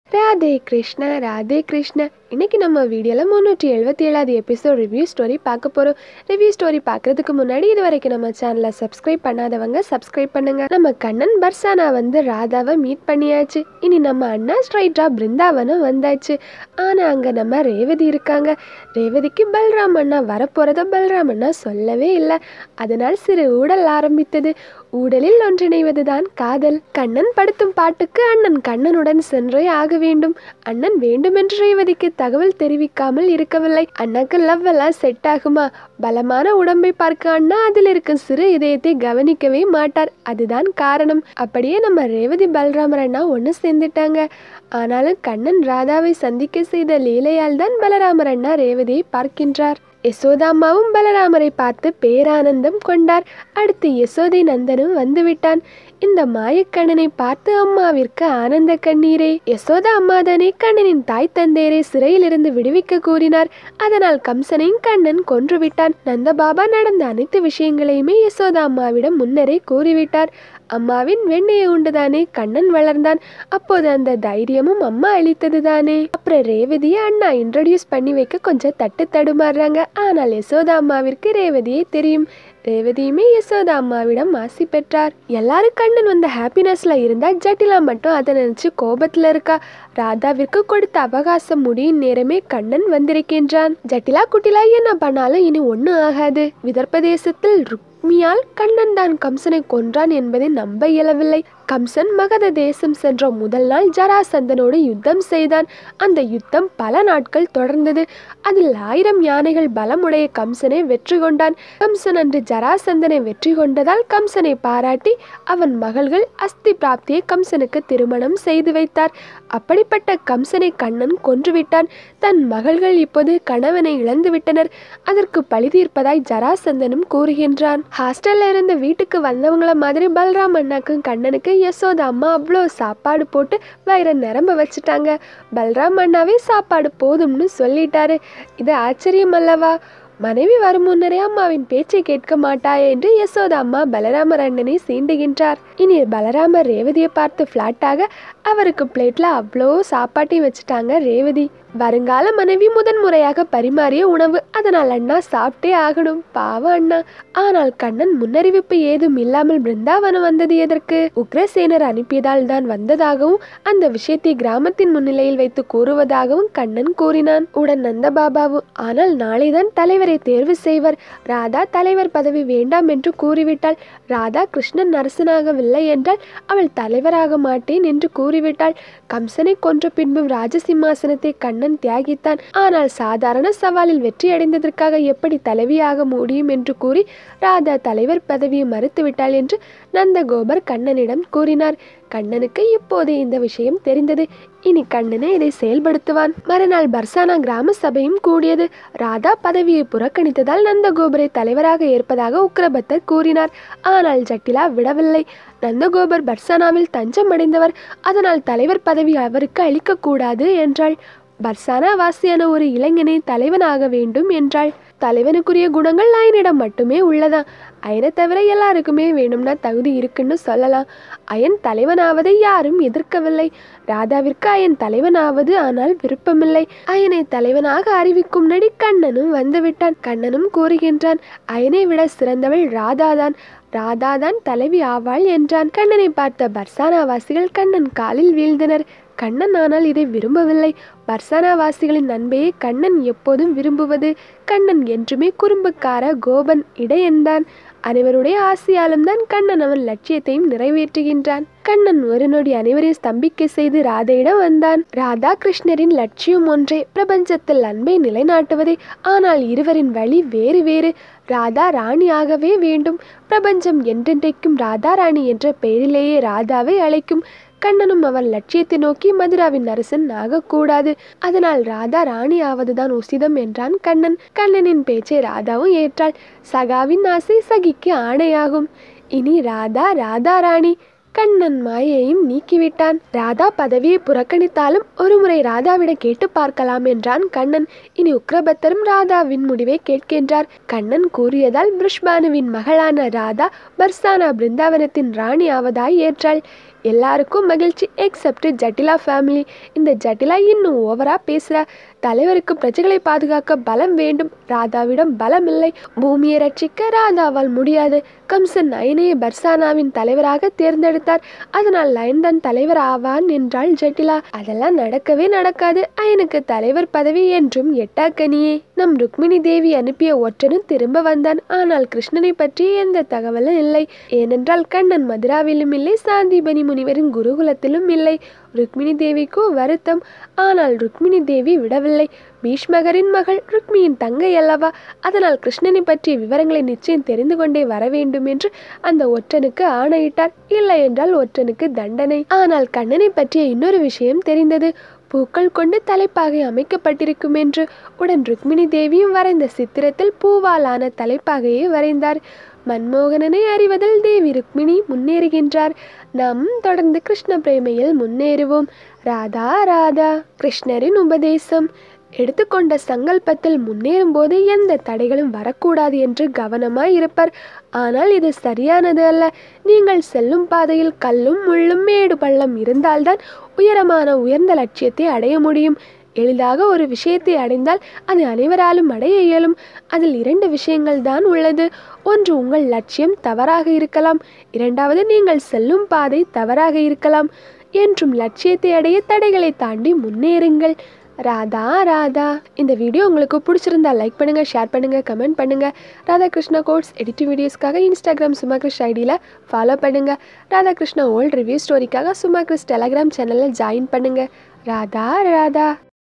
ராதே கிருஷ்ண ராதே கிருஷ்ண இன்னைக்கு நம்ம வீடியோவில் முந்நூற்றி எழுபத்தி ஏழாவது எபிசோட் ரிவ்யூ ஸ்டோரி பார்க்க போகிறோம் ரிவ்யூ ஸ்டோரி பார்க்கறதுக்கு முன்னாடி இது வரைக்கும் நம்ம சேனலை சப்ஸ்கிரைப் பண்ணாதவங்க சப்ஸ்கிரைப் பண்ணுங்க நம்ம கண்ணன் பர்சானா வந்து ராதாவை மீட் பண்ணியாச்சு இனி நம்ம அண்ணா ஸ்ட்ரைட்டா பிருந்தாவனம் வந்தாச்சு ஆனால் அங்கே நம்ம ரேவதி இருக்காங்க ரேவதிக்கு பல்ராம் அண்ணா வரப்போகிறத பல்ராம் அண்ணா சொல்லவே இல்லை அதனால் சிறு ஊடல் ஆரம்பித்தது ஊடலில் ஒன்றிணைவதுதான் காதல் கண்ணன் படுத்தும் பாட்டுக்கு அண்ணன் கண்ணனுடன் சென்றே ஆக வேண்டும் அண்ணன் வேண்டுமென்று ரேவதிக்கு தகவல் தெரிவிக்காமல் இருக்கவில்லை அண்ணாக்கு லவ் எல்லாம் செட் ஆகுமா பலமான உடம்பை பார்க்க அண்ணா அதில் இருக்கும் சிறு இதயத்தை கவனிக்கவே மாட்டார் அதுதான் காரணம் அப்படியே நம்ம ரேவதி பலராமர் அண்ணா ஒன்று சேர்ந்துட்டாங்க ஆனாலும் கண்ணன் ராதாவை சந்திக்க செய்த லீலையால் தான் பலராமர் அண்ணா ரேவதியை பார்க்கின்றார் யசோதாம்மாவும் பலராமரை பார்த்து பேரானந்தம் கொண்டார் அடுத்து யசோதை நந்தனும் வந்துவிட்டான் இந்த மாயக்கண்ணனை பார்த்து அம்மாவிற்கு ஆனந்த கண்ணீரே யசோதா அம்மாதானே கண்ணனின் தாய் தந்தையரை சிறையிலிருந்து விடுவிக்க கூறினார் அதனால் கம்சனையும் கண்ணன் கொன்றுவிட்டான் நந்தபாபா நடந்த அனைத்து விஷயங்களையுமே யசோதா அம்மாவிடம் முன்னரே கூறிவிட்டார் அம்மாவின் வெண்ணையை உண்டுதானே கண்ணன் வளர்ந்தான் அப்போது அந்த தைரியமும் அம்மா அளித்தது தானே அப்புறம் ரேவதியை அண்ணா இன்ட்ரடியூஸ் பண்ணி வைக்க கொஞ்சம் தட்டு தடுமாறுறாங்க ஆனால் யசோதா அம்மாவிற்கு ரேவதியே தெரியும் ரேவதியுமே யசோதா அம்மாவிடம் ஆசி பெற்றார் எல்லாரும் கண்ணன் வந்த ஹாப்பினஸ்ல இருந்தா ஜட்டிலா மட்டும் அதை நினைச்சு கோபத்துல இருக்கா ராதாவிற்கு கொடுத்த அவகாசம் முடியும் நேரமே கண்ணன் வந்திருக்கின்றான் ஜட்டிலா குட்டிலா என்ன பண்ணாலும் இனி ஒன்றும் ஆகாது விதர்ப்பதேசத்தில் ருக்மியால் கண்ணன் தான் கம்சனை கொன்றான் என்பதை நம்ப இயலவில்லை கம்சன் மகத தேசம் சென்ற முதல் நாள் ஜராசந்தனோடு யுத்தம் செய்தான் அந்த யுத்தம் பல நாட்கள் தொடர்ந்தது அதில் ஆயிரம் யானைகள் பலமுடைய கம்சனை வெற்றி கொண்டான் கம்சன் அன்று ஜராசந்தனை வெற்றி கொண்டதால் கம்சனை பாராட்டி அவன் மகள்கள் அஸ்தி பிராப்தியை கம்சனுக்கு திருமணம் செய்து வைத்தார் அப்படிப்பட்ட கம்சனை கண்ணன் கொன்றுவிட்டான் தன் மகள்கள் இப்போது கணவனை இழந்து விட்டனர் அதற்கு பழி தீர்ப்பதாய் ஜராசந்தனும் கூறுகின்றான் ஹாஸ்டல்ல இருந்து வீட்டுக்கு வந்தவங்கள மாதிரி பல்ராம் அண்ணாக்கும் கண்ணனுக்கு யசோதா அம்மா அவ்வளோ சாப்பாடு போட்டு வயிறை நிரம்ப வச்சுட்டாங்க பல்ராம் அண்ணாவே சாப்பாடு போதும்னு சொல்லிட்டாரு இது ஆச்சரியம் அல்லவா மனைவி வரும் முன்னரே அம்மாவின் பேச்சை கேட்க மாட்டாயே என்று யசோதா அம்மா பலராமர் அண்ணனை சீண்டுகின்றார் இனி பலராமர் ரேவதியை பார்த்து ஃப்ளாட்டாக அவருக்கு பிளேட்ல அவ்வளோ சாப்பாட்டையும் வச்சுட்டாங்க ரேவதி வருங்கால மனைவி முதன் முறையாக பரிமாறிய உணவு அதனால் அண்ணா சாப்பிட்டே ஆகணும் பாவ அண்ணா ஆனால் கண்ணன் முன்னறிவிப்பு ஏதும் இல்லாமல் பிருந்தாவனம் வந்தது எதற்கு உக்ரசேனர் அனுப்பியதால் தான் வந்ததாகவும் அந்த விஷயத்தை கிராமத்தின் முன்னிலையில் வைத்து கூறுவதாகவும் கண்ணன் கூறினான் உடன் நந்தபாபாவும் ஆனால் நாளைதான் தலைவரை தேர்வு செய்வர் ராதா தலைவர் பதவி வேண்டாம் என்று கூறிவிட்டாள் ராதா கிருஷ்ணன் அரசனாகவில்லை என்றால் அவள் தலைவராக மாட்டேன் என்று கூறிவிட்டாள் கம்சனை கொன்ற பின்பும் ராஜசிம்மாசனத்தை கண்ணன் தியாகித்தான் ஆனால் சாதாரண சவாலில் வெற்றி அடைந்ததற்காக எப்படி தலைவியாக முடியும் என்று கூறி ராதா தலைவர் பதவியை மறுத்துவிட்டாள் என்று நந்தகோபர் கண்ணனிடம் கூறினார் கண்ணனுக்கு இப்போது இந்த விஷயம் தெரிந்தது இனி கண்ணனே இதை செயல்படுத்துவான் மறுநாள் பர்சானா கிராம சபையும் கூடியது ராதா பதவியை புறக்கணித்ததால் நந்தகோபரை தலைவராக ஏற்பதாக உக்ரபத்தர் கூறினார் ஆனால் ஜட்டிலா விடவில்லை நந்தகோபர் பர்சானாவில் தஞ்சம் அடைந்தவர் அதனால் தலைவர் பதவி அவருக்கு அளிக்கக்கூடாது என்றாள் பர்சானா வாசியான ஒரு இளைஞனை தலைவனாக வேண்டும் என்றாள் தலைவனுக்குரிய குணங்கள் அயனிடம் மட்டுமே உள்ளதா அயனை தவிர எல்லாருக்குமே வேணும்னா தகுதி இருக்குன்னு சொல்லலாம் அயன் தலைவனாவதை யாரும் எதிர்க்கவில்லை ராதாவிற்கு அயன் தலைவனாவது ஆனால் விருப்பமில்லை அயனை தலைவனாக அறிவிக்கும் நடி கண்ணனும் வந்துவிட்டான் கண்ணனும் கூறுகின்றான் அயனை விட சிறந்தவள் ராதாதான் ராதாதான் தலைவி ஆவாள் என்றான் கண்ணனை பார்த்த பர்சானாவாசிகள் கண்ணன் காலில் வீழ்ந்தனர் கண்ணன் ஆனால் இதை விரும்பவில்லை பர்சானாவாசிகளின் நன்மையை கண்ணன் எப்போதும் விரும்புவது கண்ணன் என்றுமே குறும்புக்கார கோபன் இடையன்தான் அனைவருடைய ஆசையாலும் தான் கண்ணன் அவன் லட்சியத்தையும் நிறைவேற்றுகின்றான் கண்ணன் ஒரு நொடி அனைவரையும் ஸ்தம்பிக்க செய்து ராதையிடம் வந்தான் ராதா கிருஷ்ணரின் லட்சியம் ஒன்றே பிரபஞ்சத்தில் அன்பை நிலைநாட்டுவதே ஆனால் இருவரின் வழி வேறு வேறு ராதா ராணியாகவே வேண்டும் பிரபஞ்சம் என்றென்றைக்கும் ராதா ராணி என்ற பெயரிலேயே ராதாவை அழைக்கும் கண்ணனும் அவன் லட்சியத்தை நோக்கி மதுராவின் அரசன் ஆகக்கூடாது அதனால் ராதா ராணி ஆவதுதான் உசிதம் என்றான் கண்ணன் கண்ணனின் பேச்சை ராதாவும் ஏற்றாள் சகாவின் ஆசை சகிக்கு ஆணையாகும் இனி ராதா ராதா ராணி கண்ணன் மாயையும் நீக்கிவிட்டான் ராதா பதவியை புறக்கணித்தாலும் ஒருமுறை ராதாவிடம் கேட்டு பார்க்கலாம் என்றான் கண்ணன் இனி உக்ரபத்தரும் ராதாவின் முடிவை கேட்கின்றார் கண்ணன் கூறியதால் பிருஷ்பானுவின் மகளான ராதா பர்சானா பிருந்தாவனத்தின் ராணி ஆவதாய் ஏற்றாள் எல்லாருக்கும் மகிழ்ச்சி எக்ஸப்ட் ஜட்டிலா ஃபேமிலி இந்த ஜட்டிலா இன்னும் ஓவரா பேசுறா தலைவருக்கு பிரஜைகளை பாதுகாக்க பலம் வேண்டும் ராதாவிடம் பலம் இல்லை பூமியை ரட்சிக்க ராதாவால் முடியாது கம்சன் நயனையை பர்சானாவின் தலைவராக தேர்ந்தெடுத்தார் அதனால் லயன் தான் தலைவர் ஆவான் என்றாள் ஜட்டிலா அதெல்லாம் நடக்கவே நடக்காது அயனுக்கு தலைவர் பதவி என்றும் எட்டாக்கனியே நம் ருக்மிணி தேவி அனுப்பிய ஒற்றனும் திரும்ப வந்தான் ஆனால் கிருஷ்ணனை பற்றி எந்த தகவலும் இல்லை ஏனென்றால் கண்ணன் மதுராவிலும் இல்லை சாந்திபனி முனிவரின் குருகுலத்திலும் இல்லை ருக்மிணி தேவிக்கோ வருத்தம் ஆனால் ருக்மிணி தேவி விடவில்லை பீஷ்மகரின் மகள் ருக்மியின் தங்கை அல்லவா அதனால் கிருஷ்ணனை பற்றிய விவரங்களை நிச்சயம் தெரிந்து கொண்டே வர வேண்டும் என்று அந்த ஒற்றனுக்கு ஆணையிட்டார் இல்லை என்றால் ஒற்றனுக்கு தண்டனை ஆனால் கண்ணனை பற்றிய இன்னொரு விஷயம் தெரிந்தது பூக்கள் கொண்டு தலைப்பாகை அமைக்கப்பட்டிருக்கும் என்று உடன் ருக்மிணி தேவியும் வரைந்த சித்திரத்தில் பூவாலான தலைப்பாகையை வரைந்தார் மன்மோகனனை அறிவதில் தேவி ருக்மிணி முன்னேறுகின்றார் நாம் தொடர்ந்து கிருஷ்ண பிரேமையில் முன்னேறுவோம் ராதா ராதா கிருஷ்ணரின் உபதேசம் எடுத்துக்கொண்ட சங்கல்பத்தில் முன்னேறும் போது எந்த தடைகளும் வரக்கூடாது என்று கவனமாய் இருப்பார் ஆனால் இது சரியானது அல்ல நீங்கள் செல்லும் பாதையில் கல்லும் முள்ளும் மேடு பள்ளம் இருந்தால்தான் உயரமான உயர்ந்த லட்சியத்தை அடைய முடியும் எளிதாக ஒரு விஷயத்தை அடைந்தால் அது அனைவராலும் அடைய இயலும் அதில் இரண்டு விஷயங்கள் தான் உள்ளது ஒன்று உங்கள் லட்சியம் தவறாக இருக்கலாம் இரண்டாவது நீங்கள் செல்லும் பாதை தவறாக இருக்கலாம் என்றும் லட்சியத்தை அடைய தடைகளை தாண்டி முன்னேறுங்கள் ராதா ராதா இந்த வீடியோ உங்களுக்கு பிடிச்சிருந்தா லைக் பண்ணுங்க ஷேர் பண்ணுங்க கமெண்ட் பண்ணுங்க ராதாகிருஷ்ணா கோட்ஸ் எடிட்டிங் வீடியோஸ்க்காக இன்ஸ்டாகிராம் சும்மா கிருஷ் ஐடியில் ஃபாலோ பண்ணுங்க ராதாகிருஷ்ணா ஓல்ட் ரிவ்யூ ஸ்டோரிக்காக சும்மா கிறிஸ் டெலகிராம் சேனலில் ஜாயின் பண்ணுங்க ராதா ராதா